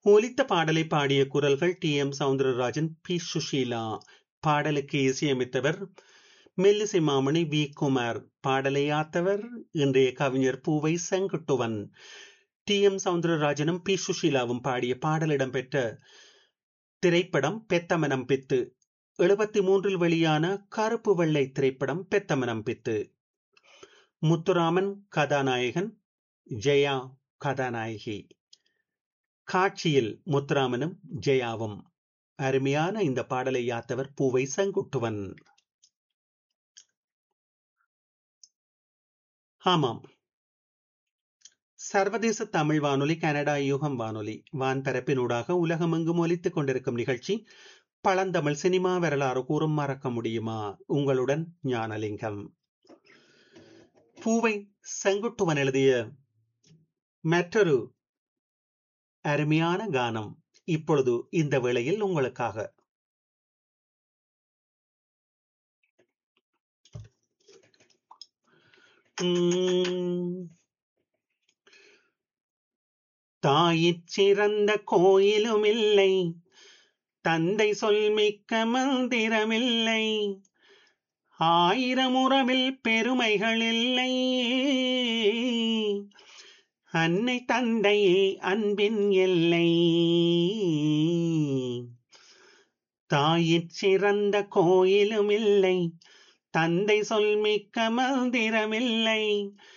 ஒலித்த பாடலை பாடிய குரல்கள் T M Soundararajan P Susheela பாடலுக்கு இசையமைத்தவர் மெல்லிசை மாமணி வி குமார் பாடலை ஆத்தவர் இன்றைய கவிஞர் பூவை செங்குட்டுவன் டி எம் சவுந்தரராஜனும் பி சுஷீலாவும் பாடிய பாடல் இடம்பெற்ற திரைப்படம் பெத்தமனம் பித்து எழுபத்தி மூன்றில் வெளியான கருப்பு வெள்ளை திரைப்படம் பெத்தமனம் பித்து முத்துராமன் கதாநாயகன் ஜெயா கதாநாயகி காட்சியில் முத்துராமனும் ஜெயாவும் அருமையான இந்த பாடலை யாத்தவர் பூவை செங்குட்டுவன் ஆமாம் சர்வதேச தமிழ் வானொலி கனடா யூகம் வானொலி வான்பரப்பினூடாக உலகமெங்கும் ஒலித்துக் கொண்டிருக்கும் நிகழ்ச்சி பழந்தமிழ் சினிமா வரலாறு கூறும் மறக்க முடியுமா உங்களுடன் ஞானலிங்கம் பூவை செங்குட்டுவன் எழுதிய மற்றொரு அருமையான கானம் இப்பொழுது இந்த வேளையில் உங்களுக்காக தாயிற் சிறந்த கோயிலும் இல்லை தந்தை சொல் மிக்க மந்திரமில்லை ஆயிரம் உறவில் பெருமைகள் இல்லை அன்னை தந்தையே அன்பின் எல்லை தாயிற் சிறந்த கோயிலும் இல்லை தந்தை சொல் மிக்க மந்திரமில்லை